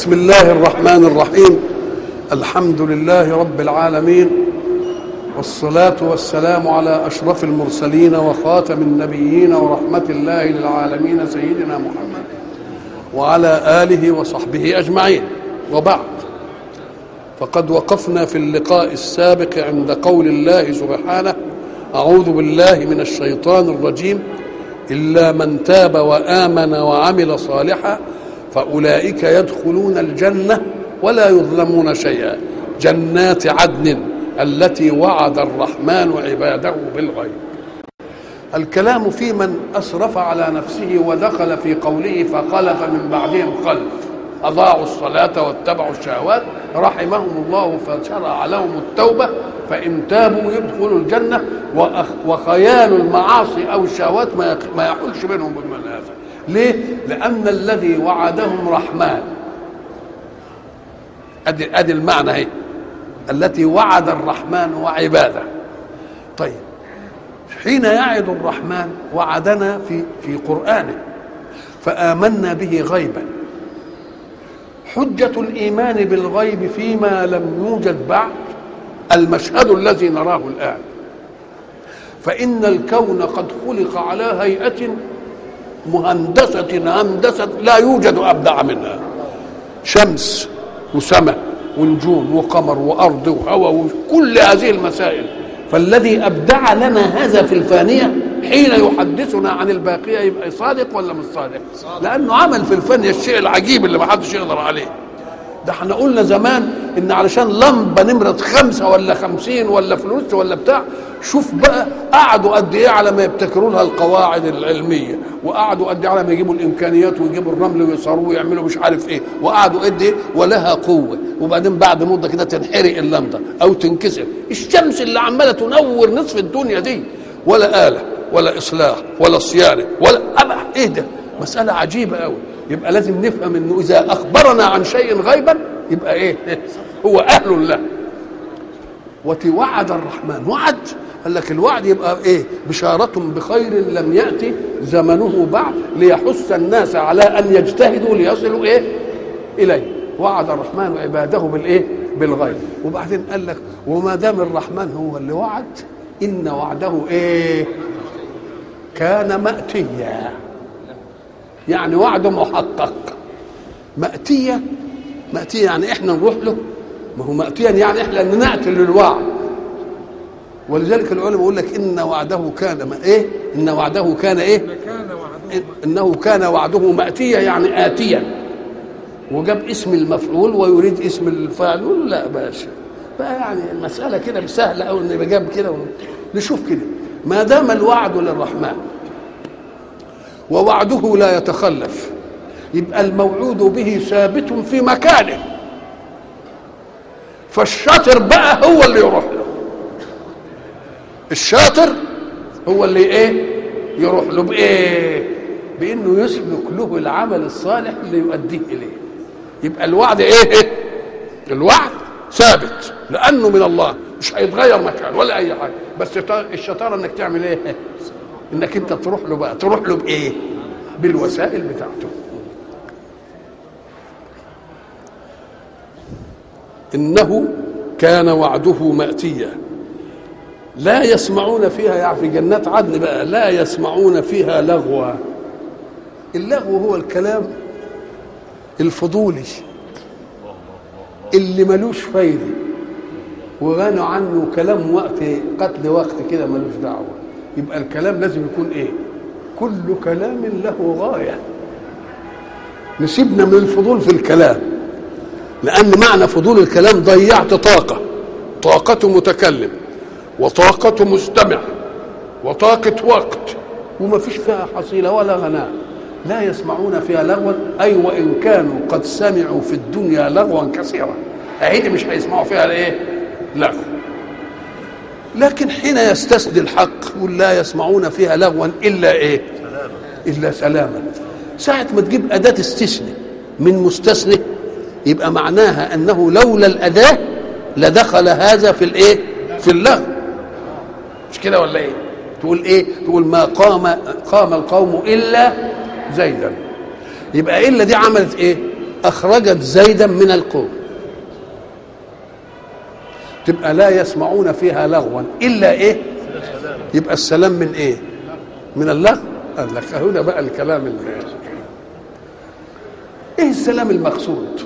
بسم الله الرحمن الرحيم الحمد لله رب العالمين والصلاة والسلام على أشرف المرسلين وخاتم النبيين ورحمة الله للعالمين سيدنا محمد وعلى آله وصحبه أجمعين وبعد فقد وقفنا في اللقاء السابق عند قول الله سبحانه أعوذ بالله من الشيطان الرجيم إلا من تاب وآمن وعمل صالحا فأولئك يدخلون الجنة ولا يظلمون شيئا جنات عدن التي وعد الرحمن عباده بالغيب الكلام في من أسرف على نفسه ودخل في قوله فخلف من بعدهم خلف أضاعوا الصلاة واتبعوا الشهوات رحمهم الله فشرع لهم التوبة فإن تابوا يدخلوا الجنة وخيال المعاصي أو الشهوات ما يحولش بينهم وبين هذا ليه؟ لأن الذي وعدهم رحمن أدي, أدي المعنى هي التي وعد الرحمن وعباده طيب حين يعد الرحمن وعدنا في في قرآنه فآمنا به غيبا حجة الإيمان بالغيب فيما لم يوجد بعد المشهد الذي نراه الآن فإن الكون قد خلق على هيئة مهندسة هندسة لا يوجد أبدع منها شمس وسماء ونجوم وقمر وأرض وهواء وكل هذه المسائل فالذي أبدع لنا هذا في الفانية حين يحدثنا عن الباقية يبقى صادق ولا مش صادق لأنه عمل في الفانية الشيء العجيب اللي ما حدش يقدر عليه ده احنا قلنا زمان ان علشان لمبه نمره خمسه ولا خمسين ولا فلوس ولا بتاع شوف بقى قعدوا قد ايه على ما يبتكروا لها القواعد العلميه وقعدوا قد ايه على ما يجيبوا الامكانيات ويجيبوا الرمل ويصاروه ويعملوا مش عارف ايه وقعدوا قد ايه ولها قوه وبعدين بعد مده كده تنحرق اللمبه او تنكسر الشمس اللي عماله تنور نصف الدنيا دي ولا اله ولا اصلاح ولا صيانه ولا أبع ايه ده مساله عجيبه قوي يبقى لازم نفهم انه اذا اخبرنا عن شيء غيبا يبقى ايه هو اهل له وتوعد الرحمن وعد قال لك الوعد يبقى ايه بشارة بخير لم يأتي زمنه بعد ليحث الناس على ان يجتهدوا ليصلوا ايه اليه وعد الرحمن عباده بالايه بالغيب وبعدين قال لك وما دام الرحمن هو اللي وعد ان وعده ايه كان مأتيا يعني وعد محقق مأتية مأتية يعني احنا نروح له ما هو مأتيا يعني احنا ان نأتي للوعد ولذلك العلماء يقول لك ان وعده كان ما ايه ان وعده كان ايه انه كان وعده مأتيا يعني آتيا وجاب اسم المفعول ويريد اسم الفاعل يقول لا باشا بقى يعني المسألة كده سهلة أو إن جاب كده نشوف كده ما دام الوعد للرحمن ووعده لا يتخلف يبقى الموعود به ثابت في مكانه فالشاطر بقى هو اللي يروح له الشاطر هو اللي ايه يروح له بايه بانه يسلك له العمل الصالح اللي يؤديه اليه يبقى الوعد ايه الوعد ثابت لانه من الله مش هيتغير مكان ولا اي حاجه بس الشطاره انك تعمل ايه انك انت تروح له بقى تروح له بايه بالوسائل بتاعته انه كان وعده ماتيا لا يسمعون فيها يعني في جنات عدن بقى لا يسمعون فيها لغوا اللغو هو الكلام الفضولي اللي ملوش فايده وغنوا عنه كلام وقت قتل وقت كده ملوش دعوه يبقى الكلام لازم يكون ايه كل كلام له غايه نسيبنا من الفضول في الكلام لان معنى فضول الكلام ضيعت طاقه طاقه متكلم وطاقه مستمع وطاقه وقت وما فيش فيها حصيله ولا غناء لا يسمعون فيها لغوا اي وان كانوا قد سمعوا في الدنيا لغوا كثيرا اهيدي مش هيسمعوا فيها الايه لغو لكن حين يستسدي الحق يقول لا يسمعون فيها لغوا الا ايه الا سلاما ساعه ما تجيب اداه استثناء من مستثنى يبقى معناها انه لولا الاداه لدخل هذا في الايه في اللغو مش كده ولا ايه تقول ايه تقول ما قام قام القوم الا زيدا يبقى الا دي عملت ايه اخرجت زيدا من القوم تبقى لا يسمعون فيها لغوا الا ايه يبقى السلام من ايه من اللغو قال لك هنا بقى الكلام اللي ايه السلام المقصود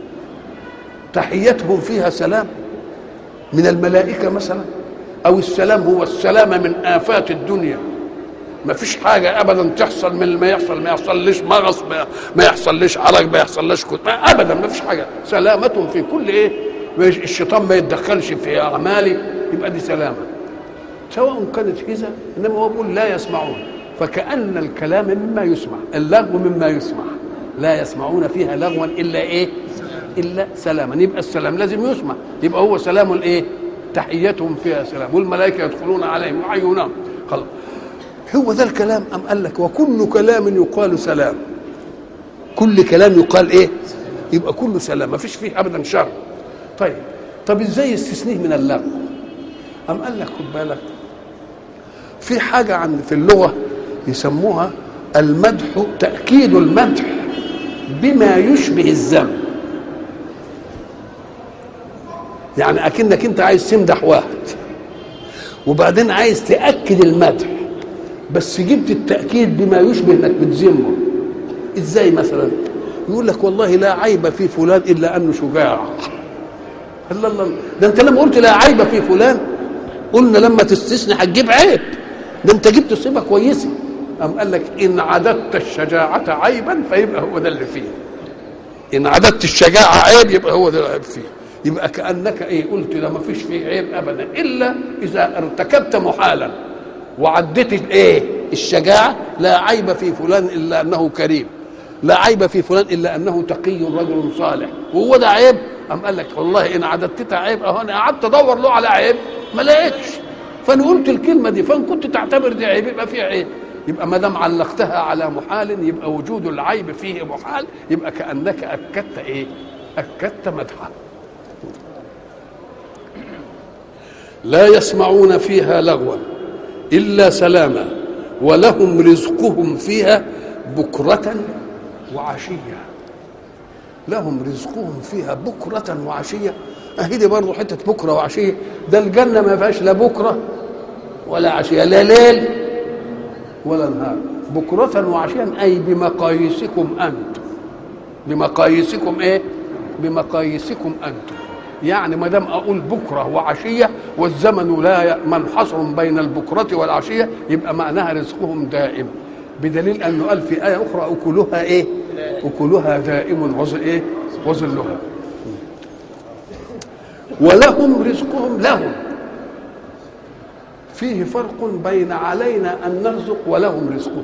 تحيتهم فيها سلام من الملائكه مثلا او السلام هو السلامه من افات الدنيا ما فيش حاجه ابدا تحصل من ما يحصل ما يحصلش مغص ما, ما يحصلش عرج ما يحصلش كت ابدا ما فيش حاجه سلامه في كل ايه الشيطان ما يتدخلش في اعمالي يبقى دي سلامه سواء كانت كذا انما هو بيقول لا يسمعون فكأن الكلام مما يسمع اللغو مما يسمع لا يسمعون فيها لغوا الا ايه الا سلاما يبقى السلام لازم يسمع يبقى هو سلام الايه تحيتهم فيها سلام والملائكه يدخلون عليهم ويعينهم خلاص هو ذا الكلام ام قال لك وكل كلام يقال سلام كل كلام يقال ايه يبقى كله سلام ما فيش فيه ابدا شر طيب طب ازاي يستثنيه من اللغو ام قال لك خد بالك في حاجه عند في اللغه يسموها المدح تاكيد المدح بما يشبه الذم يعني اكنك انت عايز تمدح واحد وبعدين عايز تاكد المدح بس جبت التاكيد بما يشبه انك بتذمه ازاي مثلا يقول لك والله لا عيب في فلان الا انه شجاع الله الله ده انت لما قلت لا عيب في فلان قلنا لما تستثني هتجيب عيب ده انت جبت صفه كويسه قام قال لك ان عددت الشجاعه عيبا فيبقى هو ده اللي فيه ان عددت الشجاعه عيب يبقى هو ده العيب فيه يبقى كانك ايه قلت ده ما فيش فيه عيب ابدا الا اذا ارتكبت محالا وعديت الايه الشجاعه لا عيب في فلان الا انه كريم لا عيب في فلان الا انه تقي رجل صالح وهو ده عيب قام قال لك والله ان عددتها عيب اهو انا قعدت ادور له على عيب ما لقيتش فانا قلت الكلمه دي فان كنت تعتبر دي عيب يبقى فيها عيب يبقى ما دام علقتها على محال يبقى وجود العيب فيه محال يبقى كانك اكدت ايه؟ اكدت مدحه لا يسمعون فيها لغوا الا سلاما ولهم رزقهم فيها بكره وعشيه لهم رزقهم فيها بكره وعشيه اهي دي برضه حته بكره وعشيه ده الجنه ما فيهاش لا بكره ولا عشيه لا ليل ولا نهار بكرة وعشيا أي بمقاييسكم أنتم بمقاييسكم إيه؟ بمقاييسكم أنتم يعني ما دام أقول بكرة وعشية والزمن لا منحصر بين البكرة والعشية يبقى معناها رزقهم دائم بدليل أنه قال في آية أخرى أكلها إيه؟ أكلها دائم وظل إيه؟ وظلها ولهم رزقهم لهم فيه فرق بين علينا ان نرزق ولهم رزقهم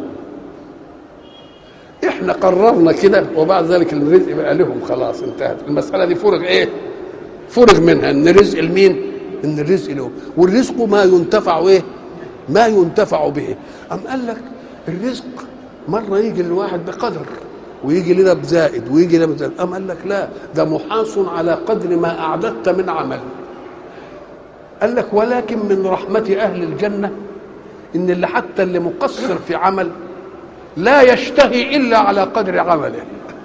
احنا قررنا كده وبعد ذلك الرزق بقى لهم خلاص انتهت المساله دي فرغ ايه فرغ منها ان رزق المين ان الرزق لهم والرزق ما ينتفع ايه ما ينتفع به ام قال لك الرزق مره يجي الواحد بقدر ويجي لنا بزائد ويجي لنا بزائد ام قال لك لا ده محاص على قدر ما اعددت من عمل قال لك ولكن من رحمة أهل الجنة إن اللي حتى اللي مقصر في عمل لا يشتهي إلا على قدر عمله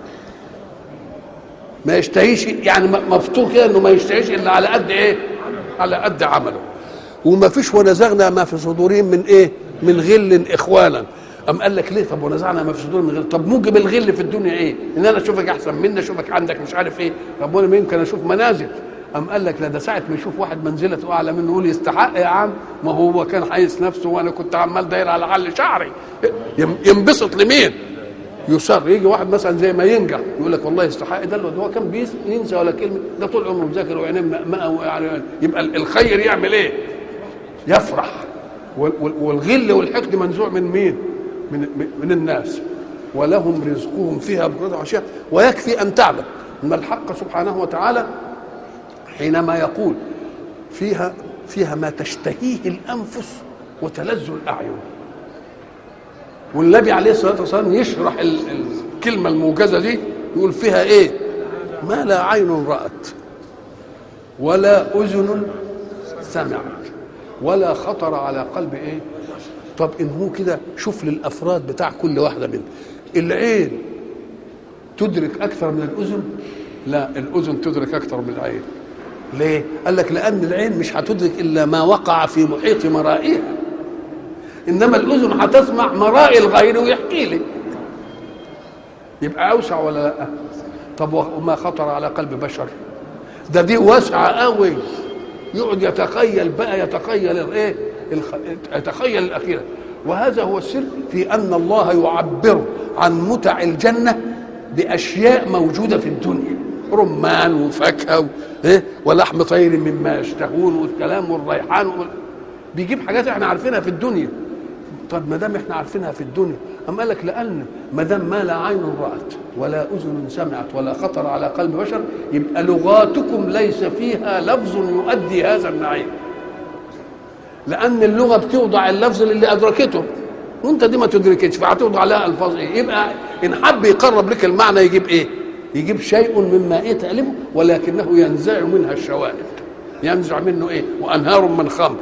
ما يشتهيش يعني مفطور كده إنه ما يشتهيش إلا على قد إيه؟ على قد عمله وما فيش ونزغنا ما في صدورهم من إيه؟ من غل إخوانا أم قال لك ليه طب ونزعنا ما في صدورهم من غل طب موجب الغل في الدنيا إيه؟ إن أنا أشوفك أحسن مني أشوفك عندك مش عارف إيه طب وأنا يمكن أشوف منازل أم قال لك لا ده ساعة ما يشوف واحد منزلته أعلى منه يقول يستحق يا عم ما هو كان حايس نفسه وأنا كنت عمال داير على حل شعري ينبسط لمين؟ يصر يجي واحد مثلا زي ما ينجح يقول لك والله يستحق ده هو كان ينسى ولا كلمة ده طول عمره مذاكر وعينيه مأمأة يعني يبقى الخير يعمل إيه؟ يفرح والغل والحقد منزوع من مين؟ من من الناس ولهم رزقهم فيها بكرة وعشية ويكفي أن تعلم أن الحق سبحانه وتعالى حينما يقول فيها فيها ما تشتهيه الانفس وتلذ الاعين والنبي عليه الصلاه والسلام يشرح الكلمه الموجزه دي يقول فيها ايه ما لا عين رات ولا اذن سمعت ولا خطر على قلب ايه طب ان هو كده شوف للافراد بتاع كل واحده منهم العين تدرك اكثر من الاذن لا الاذن تدرك اكثر من العين ليه قال لك لان العين مش هتدرك الا ما وقع في محيط مرائها انما الاذن هتسمع مرائي الغير ويحكي لي يبقى اوسع ولا لا طب وما خطر على قلب بشر ده دي واسعه قوي يقعد يتخيل بقى يتخيل الايه يتخيل الاخيره وهذا هو السر في ان الله يعبر عن متع الجنه باشياء موجوده في الدنيا رمان وفاكهه إيه؟ ولحم طير مما يشتهون والكلام والريحان وال... بيجيب حاجات احنا عارفينها في الدنيا طب ما دام احنا عارفينها في الدنيا اما قال لك لان ما دام ما لا عين رات ولا اذن سمعت ولا خطر على قلب بشر يبقى لغاتكم ليس فيها لفظ يؤدي هذا النعيم لان اللغه بتوضع اللفظ اللي ادركته وانت دي ما تدركتش فهتوضع لها الفاظ ايه يبقى ان حب يقرب لك المعنى يجيب ايه يجيب شيء مما ايه تألمه ولكنه ينزع منها الشوائب ينزع منه ايه وانهار من خمر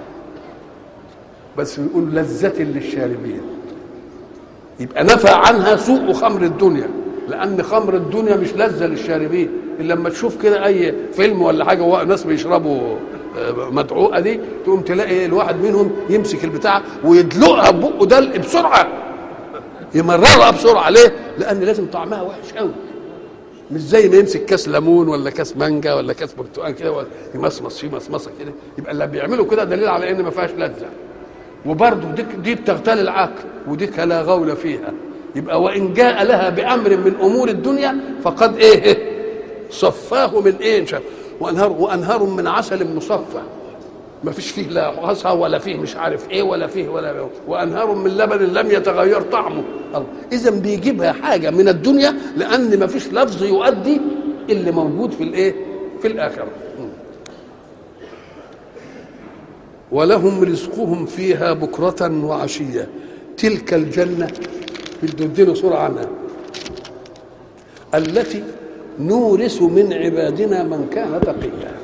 بس يقول لذة للشاربين يبقى نفى عنها سوء خمر الدنيا لان خمر الدنيا مش لذة للشاربين الا لما تشوف كده اي فيلم ولا حاجه ناس بيشربوا مدعوقه دي تقوم تلاقي الواحد منهم يمسك البتاع ويدلقها ببقه دلق بسرعه يمررها بسرعه ليه؟ لان لازم طعمها وحش قوي مش زي ما يمسك كاس ليمون ولا كاس مانجا ولا كاس برتقال كده يمصمص فيه مصمصه كده يبقى اللي بيعملوا كده دليل على ان ما فيهاش لذه وبرضه دي دي بتغتال العقل ودي لا غول فيها يبقى وان جاء لها بامر من امور الدنيا فقد ايه صفاه من ايه وانهار وانهار من عسل مصفى ما فيش فيه لا غصها ولا فيه مش عارف ايه ولا فيه ولا وانهار من لبن لم يتغير طعمه اذا بيجيبها حاجه من الدنيا لان ما فيش لفظ يؤدي اللي موجود في الايه في الاخره ولهم رزقهم فيها بكرة وعشية تلك الجنة بدنا صورة عنها التي نورث من عبادنا من كان تقيا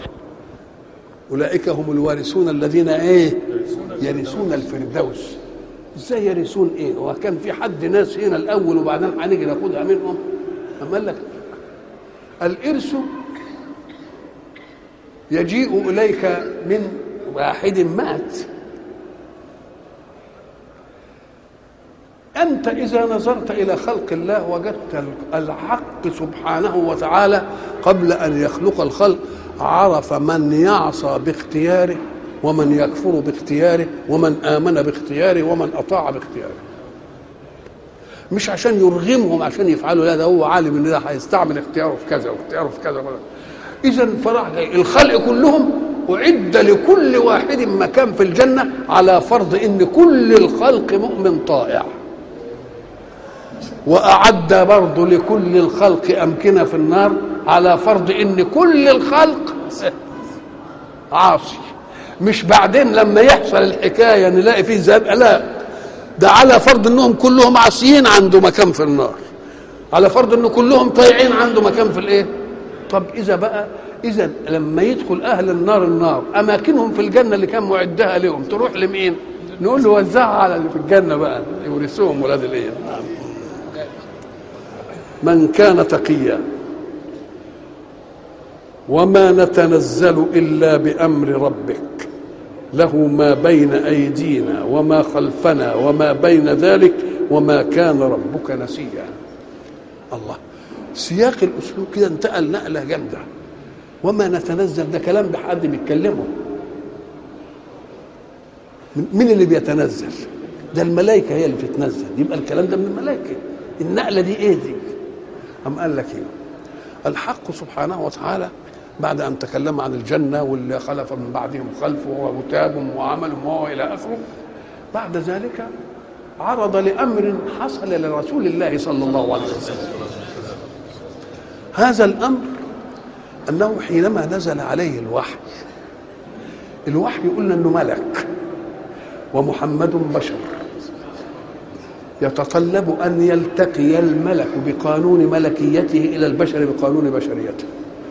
اولئك هم الوارثون الذين ايه يرثون الفردوس ازاي يرثون ايه وكان في حد ناس هنا الاول وبعدين هنيجي ناخدها منهم اما قال لك الارث يجيء اليك من واحد مات أنت إذا نظرت إلى خلق الله وجدت الحق سبحانه وتعالى قبل أن يخلق الخلق عرف من يعصى باختياره ومن يكفر باختياره ومن آمن باختياره ومن أطاع باختياره مش عشان يرغمهم عشان يفعلوا لا ده هو عالم ان ده هيستعمل اختياره في كذا واختياره في كذا اذا فرح الخلق كلهم أعد لكل واحد مكان في الجنة على فرض إن كل الخلق مؤمن طائع وأعد برضه لكل الخلق أمكنة في النار على فرض إن كل الخلق عاصي مش بعدين لما يحصل الحكاية نلاقي فيه زاب لا ده على فرض إنهم كلهم عاصيين عنده مكان في النار على فرض إن كلهم طيعين عنده مكان في الإيه طب إذا بقى اذا لما يدخل اهل النار النار اماكنهم في الجنه اللي كان معدها لهم تروح لمين نقول له وزعها على اللي في الجنه بقى يورثوهم ولاد الايه من كان تقيا وما نتنزل الا بامر ربك له ما بين ايدينا وما خلفنا وما بين ذلك وما كان ربك نسيا الله سياق الاسلوب كده انتقل نقله جامده وما نتنزل ده كلام ده حد بيتكلمه مين اللي بيتنزل ده الملائكة هي اللي بتتنزل يبقى الكلام ده من الملائكة النقلة دي ايه دي أم قال لك ايه الحق سبحانه وتعالى بعد أن تكلم عن الجنة واللي خلف من بعدهم خلف وتاب وعمل وإلى آخره بعد ذلك عرض لأمر حصل لرسول الله صلى الله عليه وسلم هذا الأمر انه حينما نزل عليه الوحي الوحي قلنا انه ملك ومحمد بشر يتطلب ان يلتقي الملك بقانون ملكيته الى البشر بقانون بشريته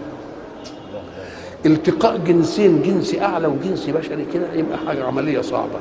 التقاء جنسين جنس اعلى وجنس بشري كده يبقى حاجه عمليه صعبه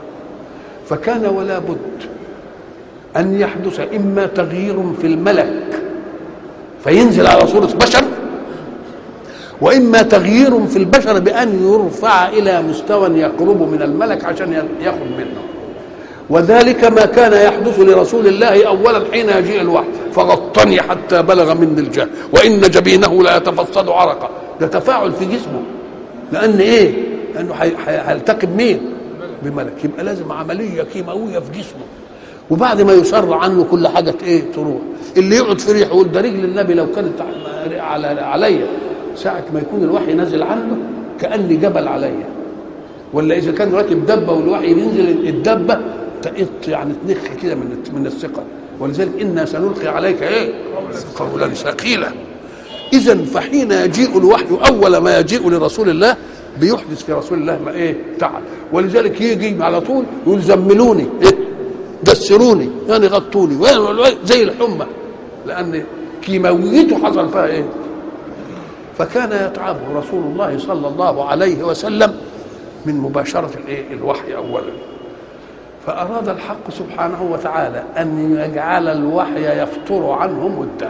فكان ولا بد ان يحدث اما تغيير في الملك فينزل على صورة بشر وإما تغيير في البشر بأن يرفع إلى مستوى يقرب من الملك عشان ياخذ منه وذلك ما كان يحدث لرسول الله اولا حين يجيء الوحي فغطني حتى بلغ مني الجهل وان جبينه لا يتفصد عرقا ده تفاعل في جسمه لان ايه لانه هيلتقي بمين بملك يبقى لازم عمليه كيماويه في جسمه وبعد ما يسر عنه كل حاجه ايه تروح اللي يقعد في ريحه يقول ده رجل النبي لو كانت على عليا ساعه ما يكون الوحي نازل عنه كاني جبل عليا ولا اذا كان راكب دبه والوحي بينزل الدبه تقط يعني تنخ كده من من الثقه ولذلك انا سنلقي عليك ايه قولا ثقيلا اذا فحين يجيء الوحي اول ما يجيء لرسول الله بيحدث في رسول الله ما ايه تعب ولذلك يجي على طول يقول زملوني ايه دسروني يعني غطوني زي الحمى لان كيماويته حصل فيها ايه فكان يتعبه رسول الله صلى الله عليه وسلم من مباشره الايه الوحي اولا فأراد الحق سبحانه وتعالى أن يجعل الوحي يفتر عنه مدة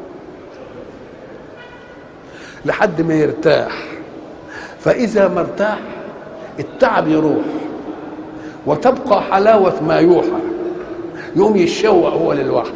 لحد ما يرتاح فإذا ما ارتاح التعب يروح وتبقى حلاوة ما يوحى يوم يتشوق هو للوحي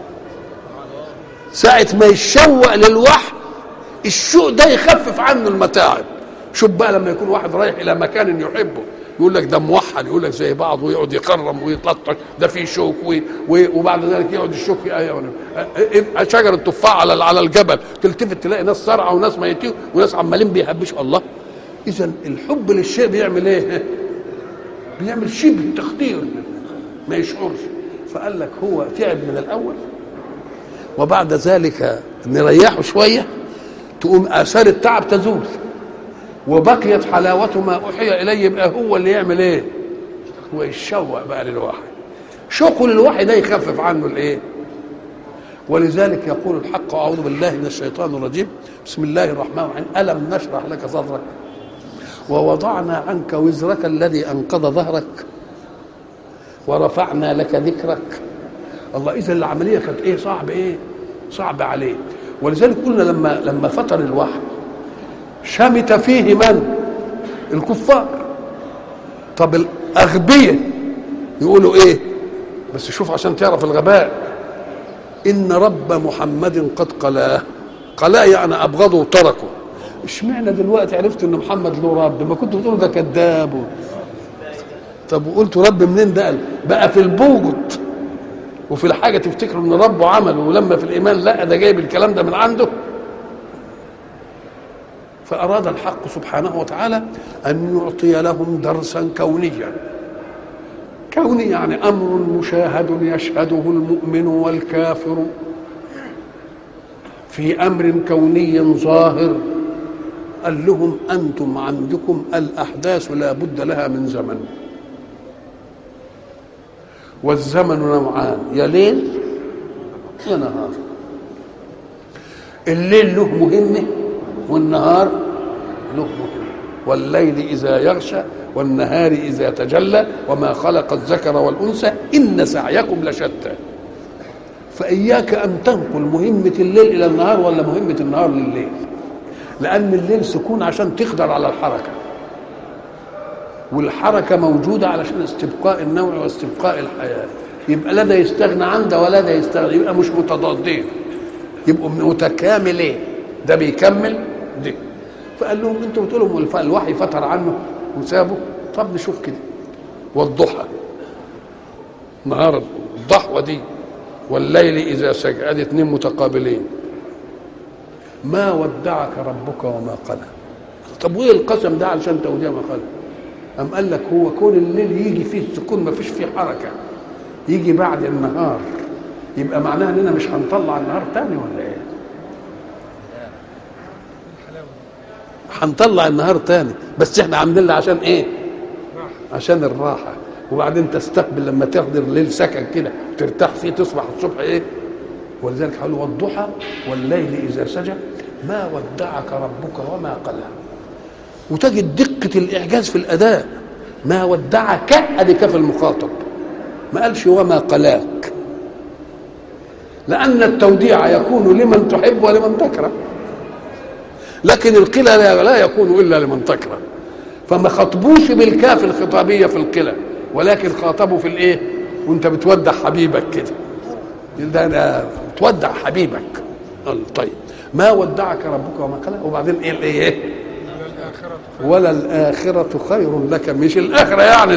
ساعة ما يتشوق للوحي الشوق ده يخفف عنه المتاعب شوف بقى لما يكون واحد رايح إلى مكان يحبه يقول لك ده موحد يقول لك زي بعض ويقعد يكرم ويتلطش ده فيه شوك وبعد ذلك يقعد الشوك شجر التفاح على على الجبل تلتفت تلاقي ناس صرعى وناس ميتين وناس عمالين بيهبشوا الله اذا الحب للشيء بيعمل ايه؟ بيعمل شبه تخدير ما يشعرش فقال لك هو تعب من الاول وبعد ذلك نريحه شويه تقوم اثار التعب تزول وبقيت حلاوة ما أوحي إليه يبقى هو اللي يعمل إيه؟ هو يتشوق بقى للوحي شوقه للوحي ده يخفف عنه الإيه؟ ولذلك يقول الحق أعوذ بالله من الشيطان الرجيم بسم الله الرحمن الرحيم ألم نشرح لك صدرك ووضعنا عنك وزرك الذي أنقض ظهرك ورفعنا لك ذكرك الله إذا العملية كانت إيه صعب إيه؟ صعب عليه ولذلك قلنا لما لما فتر الوحي شمت فيه من الكفار طب الأغبية يقولوا ايه بس شوف عشان تعرف الغباء إن رب محمد قد قلاه قلاه يعني أبغضه وتركه اشمعنى دلوقتي عرفت ان محمد له رب ما كنت بتقول ده كذاب طب وقلت رب منين ده بقى في البوجد وفي الحاجه تفتكروا ان ربه عمله ولما في الايمان لا ده جايب الكلام ده من عنده فأراد الحق سبحانه وتعالى أن يعطي لهم درسا كونيا كوني يعني أمر مشاهد يشهده المؤمن والكافر في أمر كوني ظاهر قال لهم أنتم عندكم الأحداث لا بد لها من زمن والزمن نوعان يا ليل يا نهار الليل له مهمه والنهار له مهم والليل إذا يغشى والنهار إذا تجلى وما خلق الذكر والأنثى إن سعيكم لشتى فإياك أن تنقل مهمة الليل إلى النهار ولا مهمة النهار لليل لأن الليل سكون عشان تقدر على الحركة والحركة موجودة علشان استبقاء النوع واستبقاء الحياة يبقى لا ده يستغنى عن ده ولا ده يستغنى يبقى مش متضادين يبقوا متكاملين ده بيكمل دي فقال لهم انتوا بتقولوا الوحي فتر عنه وسابه طب نشوف كده والضحى نهار الضحوه دي والليل اذا سجى ادي اتنين متقابلين ما ودعك ربك وما قلى طب وايه القسم ده علشان توديع ما قلى أم قال لك هو كون الليل يجي فيه السكون ما فيش فيه حركة يجي بعد النهار يبقى معناها اننا مش هنطلع النهار تاني ولا ايه؟ هنطلع النهار تاني بس احنا عاملين له عشان ايه؟ عشان الراحة وبعدين تستقبل لما تاخد الليل سكن كده ترتاح فيه تصبح الصبح ايه؟ ولذلك قالوا والضحى والليل اذا سجى ما ودعك ربك وما قلى وتجد دقة الإعجاز في الأداء ما ودعك أدي كف المخاطب ما قالش وما قلاك لأن التوديع يكون لمن تحب ولمن تكره لكن القلة لا يكون إلا لمن تكره فما خطبوش بالكاف الخطابية في القلة ولكن خاطبوا في الإيه وأنت بتودع حبيبك كده ده أنا تودع حبيبك طيب ما ودعك ربك وما قال وبعدين ايه الايه ولا الآخرة خير لك مش الآخرة يعني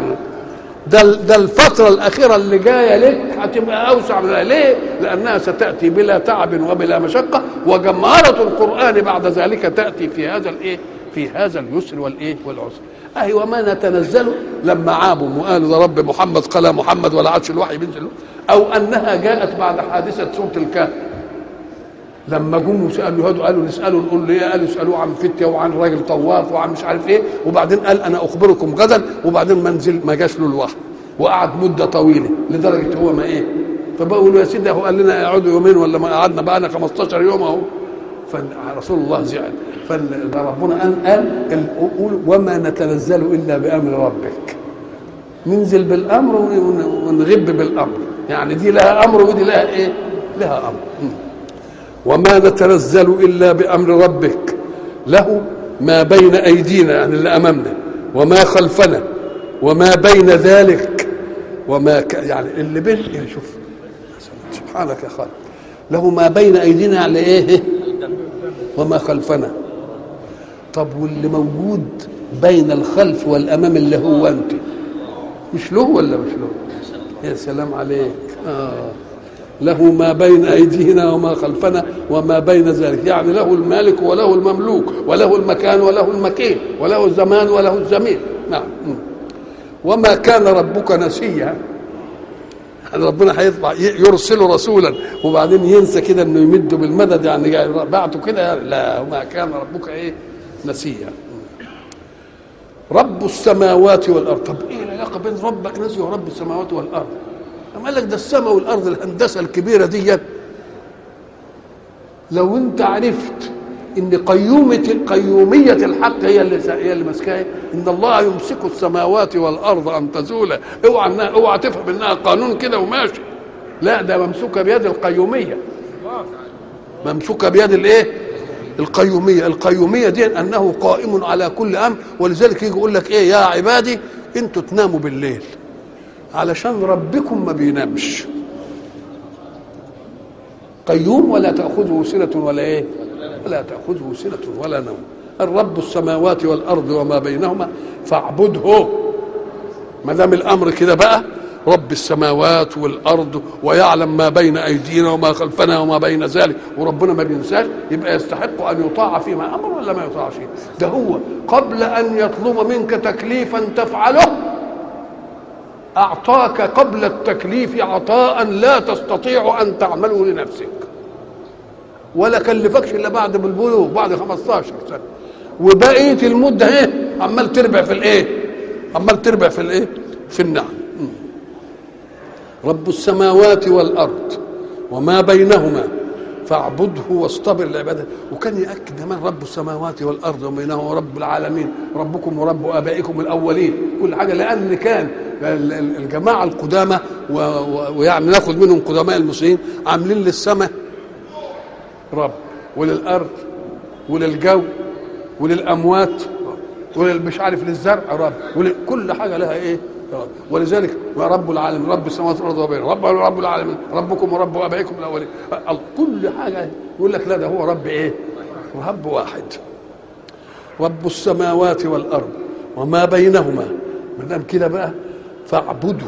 ده ده الفترة الأخيرة اللي جاية لك هتبقى أوسع من ليه؟ لأنها ستأتي بلا تعب وبلا مشقة وجمهرة القرآن بعد ذلك تأتي في هذا الإيه؟ في هذا اليسر والإيه؟ والعسر. أهي وما نتنزل لما عابوا وقالوا ده رب محمد قال محمد ولا عادش الوحي بينزل أو أنها جاءت بعد حادثة سورة الكهف لما جم وسالوا هادوا قالوا نساله نقول له ايه قالوا اسالوه عن فتيه وعن راجل طواف وعن مش عارف ايه وبعدين قال انا اخبركم غدا وبعدين ما نزل ما جاش له الوحي وقعد مده طويله لدرجه هو ما ايه فبقول له يا سيدي هو قال لنا اقعدوا يومين ولا ما قعدنا بقى لنا 15 يوم اهو فرسول الله زعل فربنا قال قال قول وما نتنزل الا بامر ربك ننزل بالامر ونغب بالامر يعني دي لها امر ودي لها ايه لها امر وما نتنزل الا بامر ربك له ما بين ايدينا يعني اللي امامنا وما خلفنا وما بين ذلك وما ك... يعني اللي بين يعني شوف سبحانك يا خالد له ما بين ايدينا يعني ايه وما خلفنا طب واللي موجود بين الخلف والامام اللي هو انت مش له ولا مش له يا سلام عليك آه. له ما بين ايدينا وما خلفنا وما بين ذلك يعني له المالك وله المملوك وله المكان وله المكين وله الزمان وله الزمين نعم وما كان ربك نسيا يعني ربنا هيطلع يرسل رسولا وبعدين ينسى كده انه يمد بالمدد يعني بعته كده لا وما كان ربك ايه نسيا رب السماوات والارض طب ايه العلاقه بين ربك نسي ورب السماوات والارض أما قال لك ده السماء والارض الهندسه الكبيره دي لو انت عرفت ان قيومة قيومية الحق هي اللي هي اللي ماسكاها ان الله يمسك السماوات والارض ان تزولا اوعى انها اوعى تفهم انها قانون كده وماشي لا ده ممسوكه بيد القيوميه ممسوكه بيد الايه القيوميه القيوميه دي انه قائم على كل امر ولذلك يجي يقول لك ايه يا عبادي انتوا تناموا بالليل علشان ربكم ما بينامش قيوم ولا تأخذه سنة ولا إيه ولا تأخذه سنة ولا نوم الرب السماوات والأرض وما بينهما فاعبده ما دام الأمر كده بقى رب السماوات والأرض ويعلم ما بين أيدينا وما خلفنا وما بين ذلك وربنا ما بينساش يبقى يستحق أن يطاع فيما أمر ولا ما يطاعش ده هو قبل أن يطلب منك تكليفا تفعله أعطاك قبل التكليف عطاء لا تستطيع أن تعمله لنفسك ولا كلفكش إلا بعد بالبلوغ بعد 15 سنة وبقية المدة إيه عمال تربع في الإيه عمال تربع في الإيه في النعم رب السماوات والأرض وما بينهما فاعبده واصطبر لعباده وكان يأكد كمان رب السماوات والأرض وبينهما رب العالمين ربكم ورب آبائكم الأولين كل حاجة لأن كان الجماعة القدامى ويعني ناخذ منهم قدماء المسلمين عاملين للسماء رب وللأرض وللجو وللأموات مش عارف للزرع رب كل حاجة لها إيه رب ولذلك رب العالمين رب السماوات والارض وبين رب رب العالمين ربكم ورب ابائكم الاولين كل حاجه يقول لك لا ده هو رب ايه رب واحد رب السماوات والارض وما بينهما ما دام كده بقى فاعبده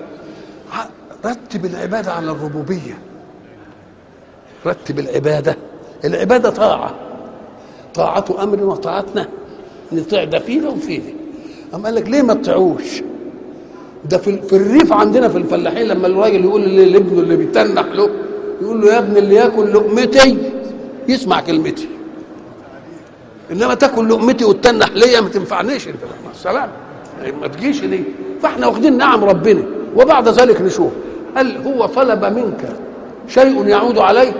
رتب العباده على الربوبيه رتب العباده العباده طاعه طاعة امر وطاعتنا نطيع ده فينا وفينا أم قال لك ليه ما تطيعوش ده في, في الريف عندنا في الفلاحين لما الراجل يقول لابنه اللي بيتنح له يقول له يا ابني اللي ياكل لقمتي يسمع كلمتي انما تاكل لقمتي وتتنح ليا ما تنفعنيش انت مع السلامه ما تجيش ليه فاحنا واخدين نعم ربنا وبعد ذلك نشوف هل هو طلب منك شيء يعود عليه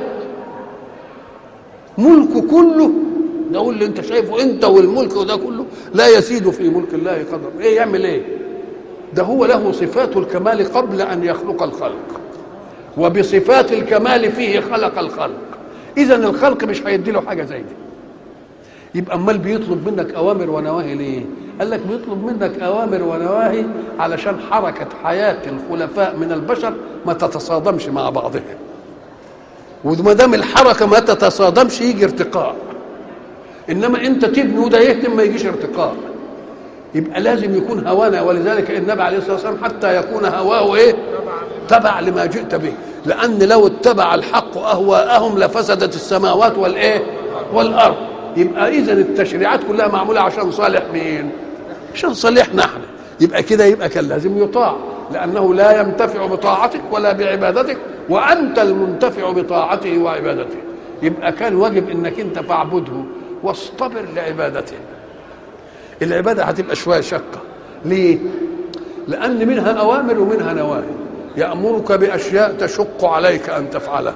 ملكه كله ده اللي انت شايفه انت والملك وده كله لا يزيد في ملك الله قدر ايه يعمل ايه ده هو له صفات الكمال قبل ان يخلق الخلق وبصفات الكمال فيه خلق الخلق اذا الخلق مش هيدي له حاجه زي دي يبقى امال بيطلب منك اوامر ونواهي ليه قال لك بيطلب منك اوامر ونواهي علشان حركه حياه الخلفاء من البشر ما تتصادمش مع بعضها وما دام الحركه ما تتصادمش يجي ارتقاء انما انت تبني وده يهدم ما يجيش ارتقاء يبقى لازم يكون هوانا ولذلك النبي عليه الصلاه والسلام حتى يكون هواه ايه تبع لما جئت به لان لو اتبع الحق اهواءهم لفسدت السماوات والايه والارض يبقى اذا التشريعات كلها معموله عشان صالح مين عشان صالحنا احنا يبقى كده يبقى كان لازم يطاع لانه لا ينتفع بطاعتك ولا بعبادتك وانت المنتفع بطاعته وعبادته يبقى كان واجب انك انت فاعبده واصطبر لعبادته العباده هتبقى شويه شقه ليه لان منها اوامر ومنها نواهي يامرك باشياء تشق عليك ان تفعلها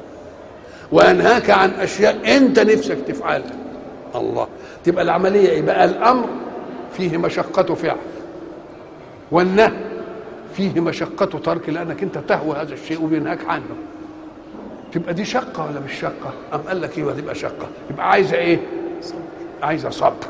وينهاك عن اشياء انت نفسك تفعلها الله تبقى العمليه ايه بقى الامر فيه مشقه فعل والنهي فيه مشقة ترك لأنك أنت تهوى هذا الشيء وبينهاك عنه تبقى دي شقة ولا مش شقة؟ أم قال لك إيه تبقى شقة يبقى عايزة إيه؟ عايزة صبر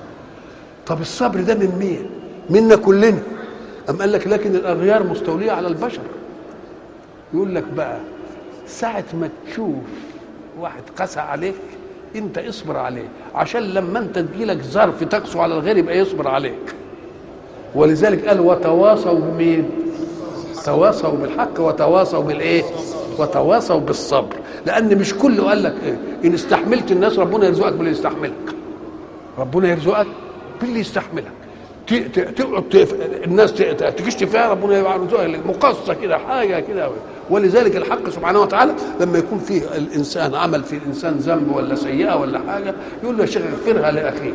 طب الصبر ده من مين؟ منا كلنا أم قال لك لكن الأغيار مستولية على البشر يقول لك بقى ساعة ما تشوف واحد قسى عليك انت اصبر عليه عشان لما انت تجيلك ظرف تقسو على الغير يبقى يصبر عليك ولذلك قال وتواصوا بمين تواصوا بالحق وتواصوا بالايه وتواصوا بالصبر لان مش كله قال لك ايه ان استحملت الناس ربنا يرزقك باللي يستحملك ربنا يرزقك باللي يستحملك تقعد الناس تكشت فيها ربنا يرزقك مقصه كده حاجه كده ولذلك الحق سبحانه وتعالى لما يكون فيه الانسان عمل في الانسان ذنب ولا سيئه ولا حاجه يقول له يا شيخ اغفرها لاخيك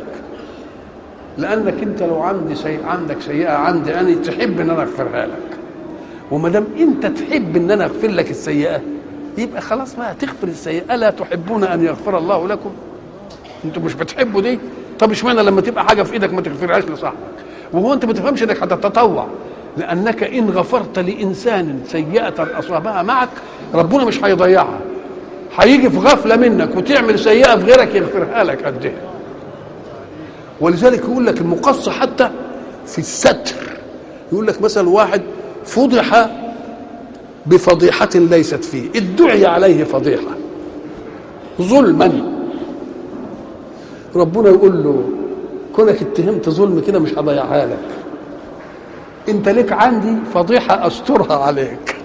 لانك انت لو عندي سي... عندك سيئه عندي انا تحب ان انا اغفرها لك وما دام انت تحب ان انا اغفر لك السيئه يبقى خلاص بقى تغفر السيئه الا تحبون ان يغفر الله لكم انتوا مش بتحبوا دي طب اشمعنى لما تبقى حاجه في ايدك ما تغفرهاش لصاحبك وهو انت ما تفهمش انك هتتطوع لانك ان غفرت لانسان سيئه اصابها معك ربنا مش هيضيعها هيجي في غفله منك وتعمل سيئه في غيرك يغفرها لك قد ايه ولذلك يقول لك المقص حتى في الستر يقول لك مثلا واحد فضح بفضيحة ليست فيه ادعي عليه فضيحة ظلما ربنا يقول له كونك اتهمت ظلم كده مش هضيعها لك انت لك عندي فضيحة استرها عليك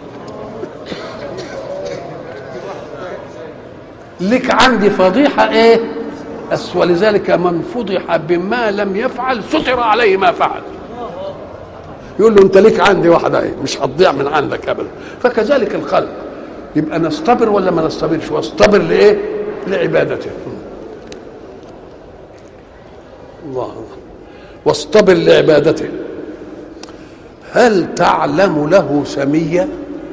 لك عندي فضيحة ايه ولذلك من فضح بما لم يفعل ستر عليه ما فعل يقول له انت ليك عندي واحده ايه مش هتضيع من عندك ابدا فكذلك الخلق يبقى نصطبر ولا ما نصطبرش واصطبر لايه لعبادته الله واصطبر لعبادته هل تعلم له سميا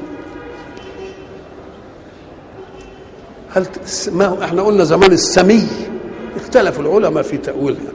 هل ما هو احنا قلنا زمان السمي اختلف العلماء في تأويلها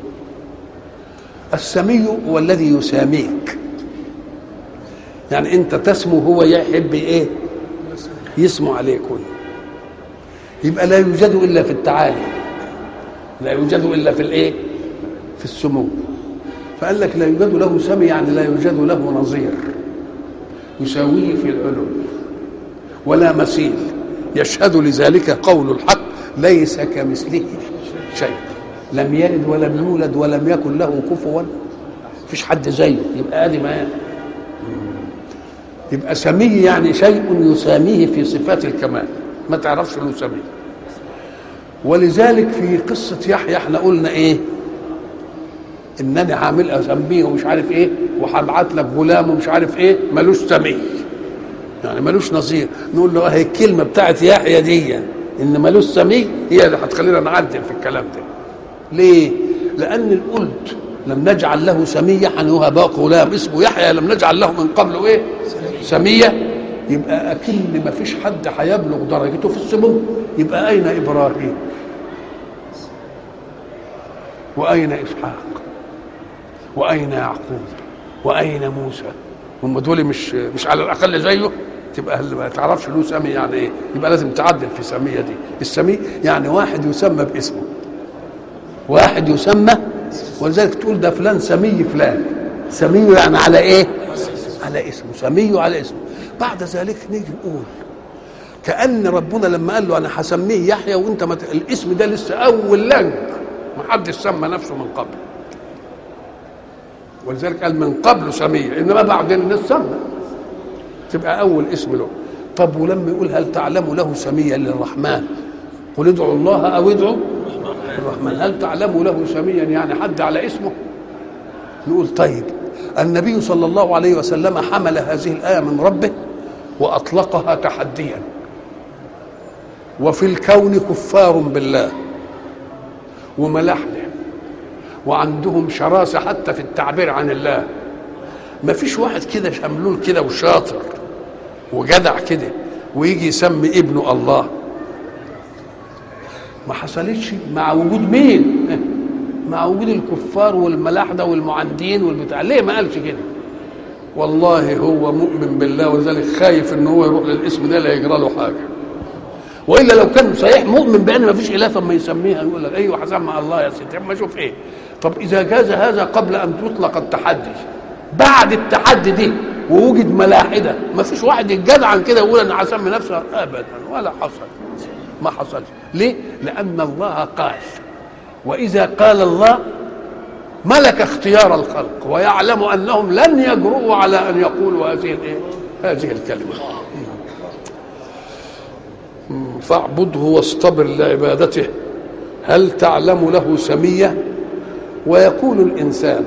السمي هو الذي يساميك يعني انت تسمو هو يحب ايه يسمو عليك هو يبقى لا يوجد الا في التعالي لا يوجد الا في الايه في السمو فقال لك لا يوجد له سمي يعني لا يوجد له نظير يساويه في العلو ولا مثيل يشهد لذلك قول الحق ليس كمثله شيء لم يلد ولم يولد ولم يكن له كفوا مفيش حد زيه يبقى ادي ما يبقى سمي يعني شيء يساميه في صفات الكمال ما تعرفش له سمي ولذلك في قصة يحيى احنا قلنا ايه انني عامل اسميه ومش عارف ايه وهبعت لك غلام ومش عارف ايه ملوش سمي يعني ملوش نظير نقول له اهي الكلمه بتاعت يحيى دي ان ملوش سمي هي اللي هتخلينا نعدل في الكلام ده ليه لان قلت لم نجعل له سمية هنوهب غلام اسمه يحيى لم نجعل له من قبله ايه سمية يبقى اكن ما فيش حد هيبلغ درجته في السمو يبقى اين ابراهيم واين اسحاق واين يعقوب واين موسى هم دول مش مش على الاقل زيه تبقى اللي ما تعرفش له سمي يعني ايه يبقى لازم تعدل في سميه دي السمي يعني واحد يسمى باسمه واحد يسمى ولذلك تقول ده فلان سمي فلان سمي يعني على ايه على اسمه سمي على اسمه بعد ذلك نيجي نقول كأن ربنا لما قال له أنا هسميه يحيى وأنت مت... الاسم ده لسه أول لنج ما حدش سمى نفسه من قبل ولذلك قال من قبل سمية إنما بعدين الناس سمى تبقى أول اسم له طب ولما يقول هل تعلم له سميا للرحمن قل ادعوا الله أو ادعوا الرحمن هل تعلم له سميا يعني حد على اسمه نقول طيب النبي صلى الله عليه وسلم حمل هذه الآية من ربه وأطلقها تحديا وفي الكون كفار بالله وملاحده وعندهم شراسة حتى في التعبير عن الله ما فيش واحد كده شملول كده وشاطر وجدع كده ويجي يسمي ابنه الله ما حصلتش مع وجود مين مع وجود الكفار والملاحدة والمعندين والبتاع ليه ما قالش كده والله هو مؤمن بالله ولذلك خايف ان هو يروح للاسم ده لا يجرى له حاجه والا لو كان صحيح مؤمن بان ما فيش اله طب ما يسميها يقول لك ايوه هسمع الله يا سيدي اما اشوف ايه طب اذا جاز هذا قبل ان تطلق التحدي بعد التحدي دي ووجد ملاحده ما فيش واحد يتجدع عن كده يقول انا هسمي نفسي ابدا ولا حصل ما حصلش ليه لان الله قال واذا قال الله ملك اختيار الخلق ويعلم انهم لن يجرؤوا على ان يقولوا هذه الايه هذه الكلمه فاعبده واصطبر لعبادته هل تعلم له سميه ويقول الانسان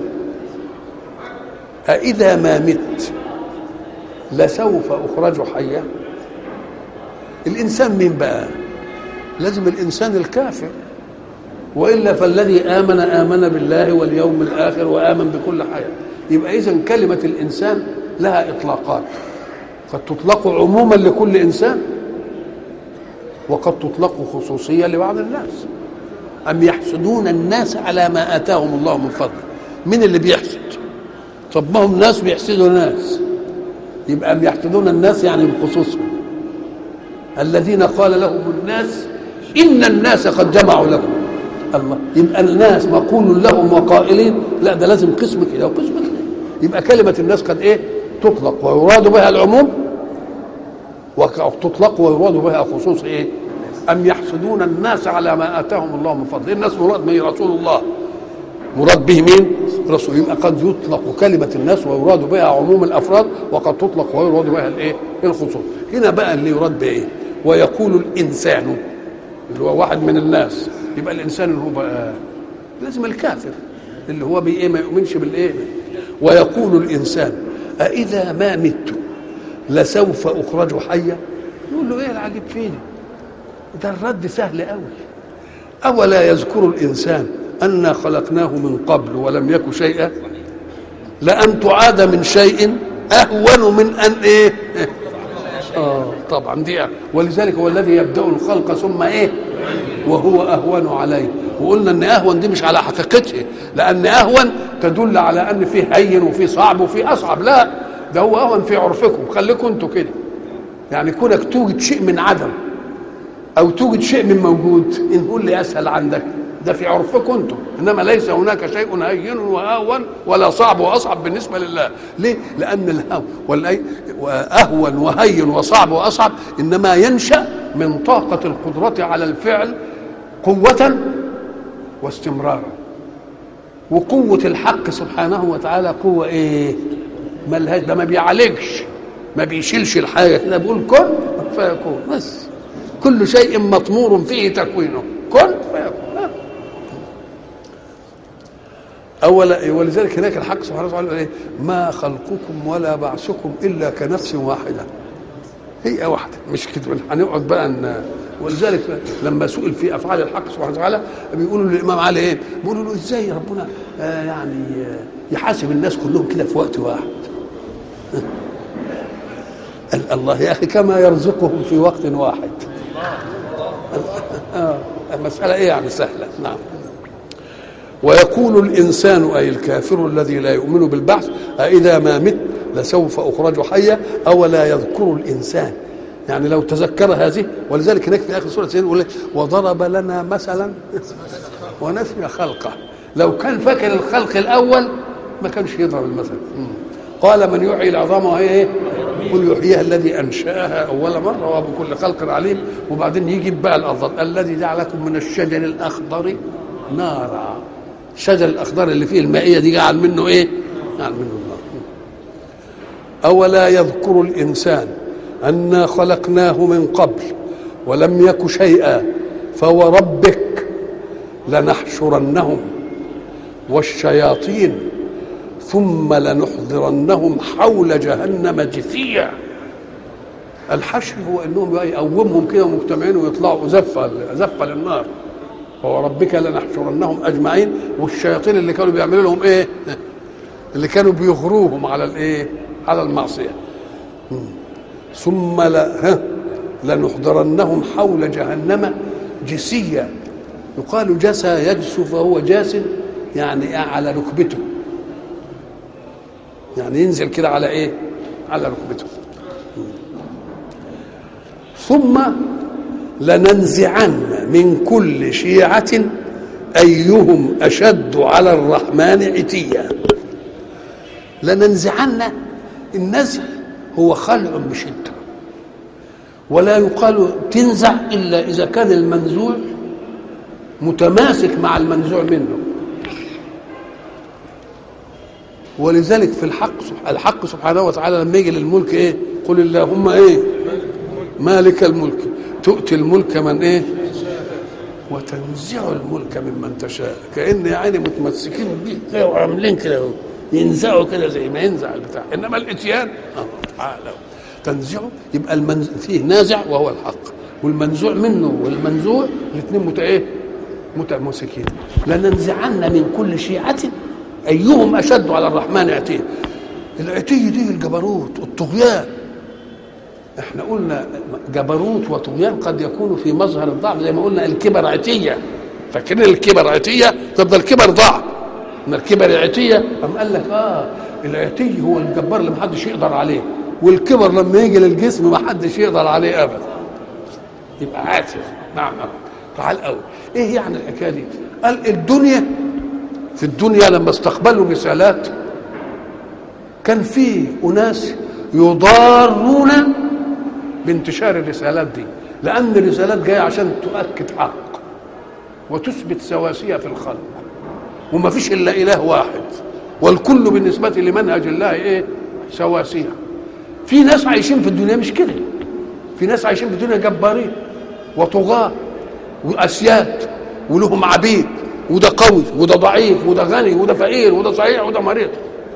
أإذا ما مت لسوف أخرج حيا الإنسان مين بقى لازم الإنسان الكافر وإلا فالذي آمن آمن بالله واليوم الآخر وآمن بكل حياة يبقى إذا كلمة الإنسان لها إطلاقات قد تطلق عموما لكل إنسان وقد تطلق خصوصية لبعض الناس أم يحسدون الناس على ما آتاهم الله من فضله من اللي بيحسد طب ما هم ناس بيحسدوا ناس يبقى أم يحسدون الناس يعني بخصوصهم الذين قال لهم الناس إن الناس قد جمعوا لكم الله يبقى الناس مقول لهم وقائلين لا ده لازم قسم كده وقسم كده يبقى كلمة الناس قد إيه تطلق ويراد بها العموم وتطلق ويراد بها خصوص إيه أم يحسدون الناس على ما آتاهم الله من فضله الناس مراد من رسول الله مراد به مين رسول يبقى قد يطلق كلمة الناس ويراد بها عموم الأفراد وقد تطلق ويراد بها الإيه الخصوص هنا بقى اللي يراد بإيه ويقول الإنسان اللي هو واحد من الناس يبقى الإنسان اللي هو بقى لازم الكافر اللي هو بإيه ما يؤمنش بالإيه ويقول الإنسان أإذا ما مت لسوف أخرج حيا يقول له إيه العجيب فيه ده الرد سهل قوي أولا يذكر الإنسان أنا خلقناه من قبل ولم يك شيئا لأن تعاد من شيء أهون من أن إيه آه طبعا دي ولذلك هو الذي يبدأ الخلق ثم إيه وهو أهون عليه وقلنا ان اهون دي مش على حقيقته لان اهون تدل على ان فيه هين وفيه صعب وفيه اصعب لا ده هو اهون في عرفكم خليكم انتوا كده يعني كونك توجد شيء من عدم او توجد شيء من موجود نقول لي اسهل عندك ده في عرفكم انتم انما ليس هناك شيء هين واهون ولا صعب واصعب بالنسبه لله ليه لان الهو واهون وهين وصعب واصعب انما ينشا من طاقه القدره على الفعل قوه واستمرارا وقوه الحق سبحانه وتعالى قوه ايه ملهاش ده ما بيعالجش ما بيشيلش الحاجه كده بيقول كن فيكون بس كل شيء مطمور فيه تكوينه كن فيكون أولا ولذلك هناك الحق سبحانه وتعالى قال إيه؟ ما خلقكم ولا بعثكم إلا كنفس واحدة هي واحدة مش كده هنقعد بقى ان ولذلك لما سئل في افعال الحق سبحانه وتعالى بيقولوا للامام علي ايه؟ بيقولوا له ازاي ربنا آه يعني آه يحاسب الناس كلهم كده في وقت واحد قال الله يا اخي كما يرزقهم في وقت واحد آه المسألة إيه يعني سهلة نعم ويقول الانسان اي الكافر الذي لا يؤمن بالبعث أإذا ما مت لسوف اخرج حيا اولا يذكر الانسان يعني لو تذكر هذه ولذلك هناك في اخر سوره يقول لك وضرب لنا مثلا ونسي خلقه لو كان فاكر الخلق الاول ما كانش يضرب المثل قال من يحيي العظام وهي ايه قل يحييها الذي انشاها اول مره وهو بكل خلق عليم وبعدين يجي بقى الافضل الذي جعلكم من الشجر الاخضر نارا الشجر الاخضر اللي فيه المائيه دي جعل منه ايه جعل منه النار اولا يذكر الانسان انا خلقناه من قبل ولم يك شيئا فوربك لنحشرنهم والشياطين ثم لنحضرنهم حول جهنم جثيا الحشر هو انهم يقومهم كده مجتمعين ويطلعوا زفه زفه للنار فوربك لنحشرنهم اجمعين والشياطين اللي كانوا بيعملوا لهم ايه؟ اللي كانوا بيغروهم على الايه؟ على المعصيه ثم لا ها لنحضرنهم حول جهنم جسيا يقال جسى يجسو فهو جاس يعني على ركبته يعني ينزل كده على ايه على ركبته ثم لننزعن من كل شيعة أيهم أشد على الرحمن عتيا لننزعن النزع هو خلع بشدة ولا يقال تنزع إلا إذا كان المنزوع متماسك مع المنزوع منه ولذلك في الحق الحق سبحانه وتعالى لما يجي للملك ايه قل اللهم ايه مالك الملك تؤتي الملك من ايه وتنزع الملك ممن تشاء كان يعني متمسكين به كده وعاملين كده ينزعوا كده زي ما ينزع البتاع انما الاتيان اه تعالى تنزعه يبقى المنز... فيه نازع وهو الحق والمنزوع منه والمنزوع الاثنين مت ايه متمسكين لننزعن من كل شيعه ايهم اشد على الرحمن عتيه العتي دي الجبروت الطغيان احنا قلنا جبروت وطغيان قد يكون في مظهر الضعف زي ما قلنا الكبر عتيه فاكرين الكبر عتيه طب ده الكبر ضعف ان الكبر عتيه قام قال لك اه العتي هو الجبار اللي محدش يقدر عليه والكبر لما يجي للجسم محدش يقدر عليه ابدا يبقى عاتي نعم تعال قوي ايه يعني الحكايه دي قال الدنيا في الدنيا لما استقبلوا رسالات كان في اناس يضارون بانتشار الرسالات دي لان الرسالات جايه عشان تؤكد حق وتثبت سواسيه في الخلق وما فيش الا اله واحد والكل بالنسبه لمنهج الله ايه سواسيه في ناس عايشين في الدنيا مش كده في ناس عايشين في الدنيا جبارين وطغاة واسياد ولهم عبيد وده قوي وده ضعيف وده غني وده فقير وده صحيح وده مريض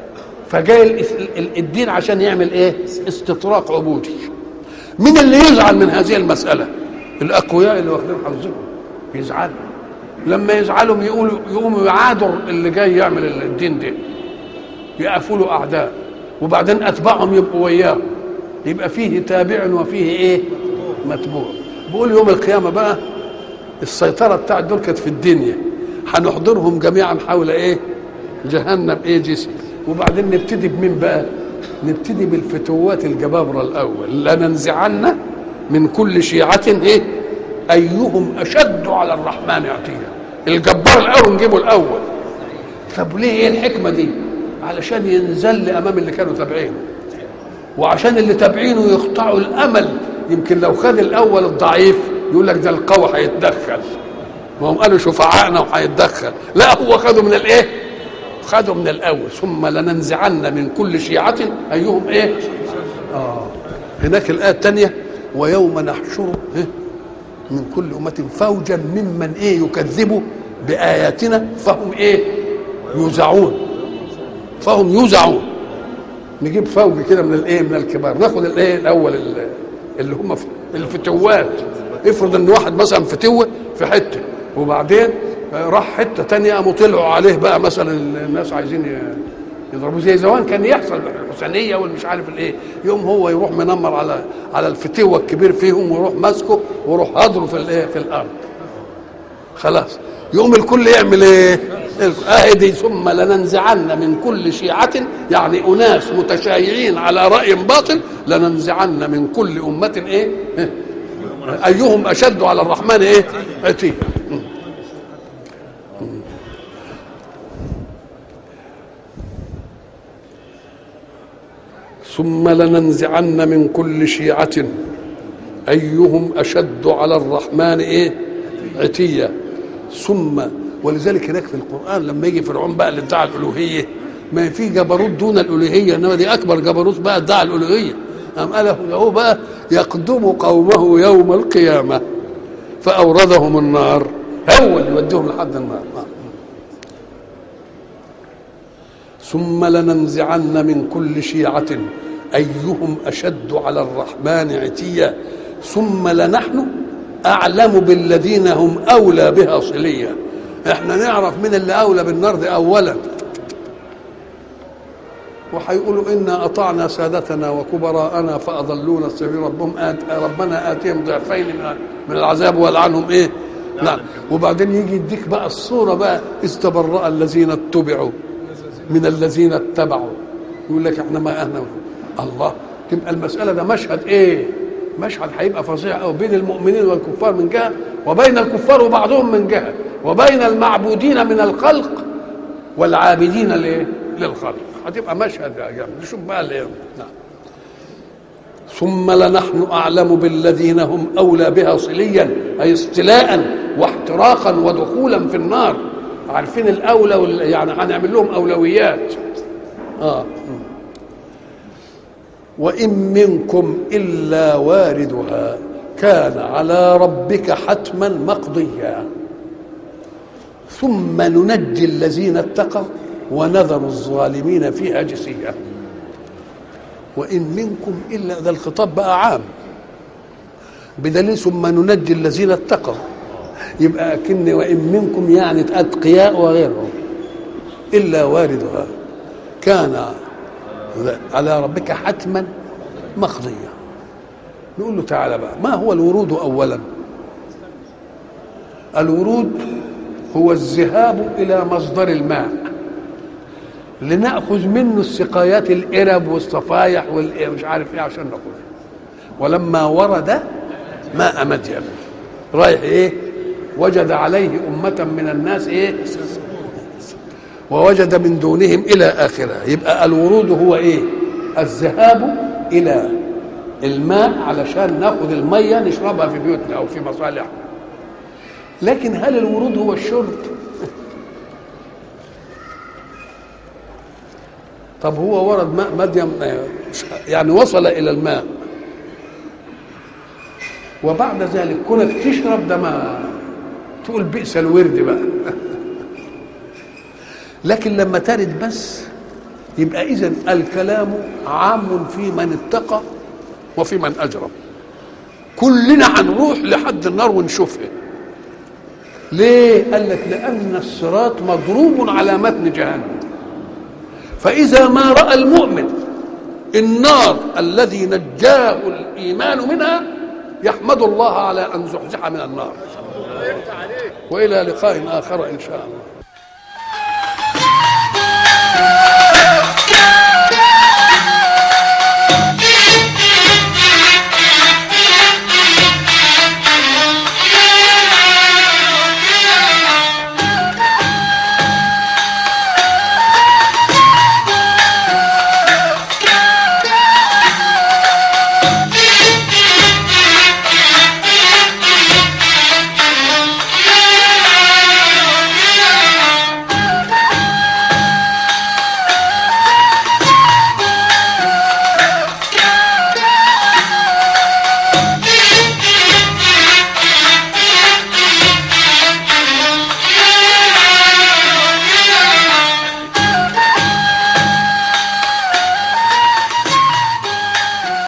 فجاي الدين عشان يعمل ايه استطراق عبودي مين اللي يزعل من هذه المساله الاقوياء اللي واخدين حظهم يزعلوا لما يزعلوا يقولوا يقوموا يعادوا اللي جاي يعمل الدين ده يقفوا له اعداء وبعدين اتباعهم يبقوا وياه يبقى فيه تابع وفيه ايه متبوع بقول يوم القيامه بقى السيطره بتاعت دول كانت في الدنيا هنحضرهم جميعا حول ايه جهنم ايه جسم وبعدين نبتدي بمين بقى نبتدي بالفتوات الجبابرة الأول لننزعن من كل شيعة إيه أيهم أشد على الرحمن عتيا الجبار الأول نجيبه الأول طب ليه إيه الحكمة دي علشان ينزل أمام اللي كانوا تابعينه وعشان اللي تابعينه يقطعوا الأمل يمكن لو خد الأول الضعيف يقول لك ده القوي هيتدخل ما هم قالوا شفعائنا وهيتدخل لا هو خده من الايه خدوا من الاول ثم لننزعن من كل شيعه ايهم ايه اه هناك الايه الثانيه ويوم نحشر إيه؟ من كل امه فوجا ممن ايه يكذبوا باياتنا فهم ايه يوزعون فهم يوزعون نجيب فوج كده من الايه من الكبار ناخد الايه الاول اللي هم الفتوات افرض ان واحد مثلا فتوه في حته وبعدين راح حته تانية قاموا طلعوا عليه بقى مثلا الناس عايزين يضربوه زي زمان كان يحصل الحسينيه والمش عارف الايه يوم هو يروح منمر على على الفتوه الكبير فيهم ويروح ماسكه ويروح هضره في الايه في الارض خلاص يقوم الكل يعمل ايه اهدي ثم لننزعن من كل شيعة يعني أناس متشايعين على رأي باطل لننزعن من كل أمة إيه؟ إيه؟ أيهم أشد على الرحمن إيه؟ عتيا ثم لننزعن من كل شيعة أيهم أشد على الرحمن إيه عتيا ثم ولذلك هناك في القرآن لما يجي فرعون بقى اللي ادعى الألوهية ما في جبروت دون الألوهية إنما دي أكبر جبروت بقى ادعى الألوهية أم قال له بقى يقدم قومه يوم القيامة فأوردهم النار هو اللي يوديهم لحد النار ثم لننزعن من كل شيعة أيهم أشد على الرحمن عتيا ثم لنحن أعلم بالذين هم أولى بها صليا احنا نعرف من اللي أولى بالنار دي أولا وهيقولوا إنا أطعنا سادتنا وكبراءنا فأضلونا السبيل ربهم آت ربنا آتيهم ضعفين من من العذاب والعنهم إيه نعم وبعدين يجي يديك بقى الصورة بقى إذ تبرأ الذين اتبعوا من الذين اتبعوا يقول لك احنا ما احنا الله تبقى المسألة ده مشهد ايه مشهد هيبقى فظيع قوي بين المؤمنين والكفار من جهة وبين الكفار وبعضهم من جهة وبين المعبودين من الخلق والعابدين ليه للخلق هتبقى مشهد يا جماعة نشوف بقى اللي نعم ثم لنحن أعلم بالذين هم أولى بها صليا أي استلاء واحتراقا ودخولا في النار عارفين الأولى وال... يعني هنعمل لهم أولويات آه. وإن منكم إلا واردها كان على ربك حتما مقضيا ثم ننجي الذين اتقوا ونذر الظالمين فيها جثيا وإن منكم إلا ده الخطاب بقى عام بدليل ثم ننجي الذين اتقوا يبقى كن وإن منكم يعني أتقياء وغيرهم إلا واردها كان على ربك حتما مقضيا نقول له تعالى بقى ما هو الورود أولا الورود هو الذهاب إلى مصدر الماء لنأخذ منه السقايات الإرب والصفايح والمش عارف إيه عشان نأخذ ولما ورد ماء مدين رايح إيه وجد عليه أمة من الناس إيه ووجد من دونهم إلى آخره يبقى الورود هو إيه الذهاب إلى الماء علشان ناخذ المية نشربها في بيوتنا أو في مصالحنا لكن هل الورود هو الشرب طب هو ورد ماء مدين يعني وصل إلى الماء وبعد ذلك كونك تشرب ده ما تقول بئس الورد بقى لكن لما ترد بس يبقى اذا الكلام عام في من اتقى وفي من اجرم كلنا هنروح لحد النار ونشوفها ليه قال لك لان الصراط مضروب على متن جهنم فاذا ما راى المؤمن النار الذي نجاه الايمان منها يحمد الله على ان زحزح من النار والى لقاء اخر ان شاء الله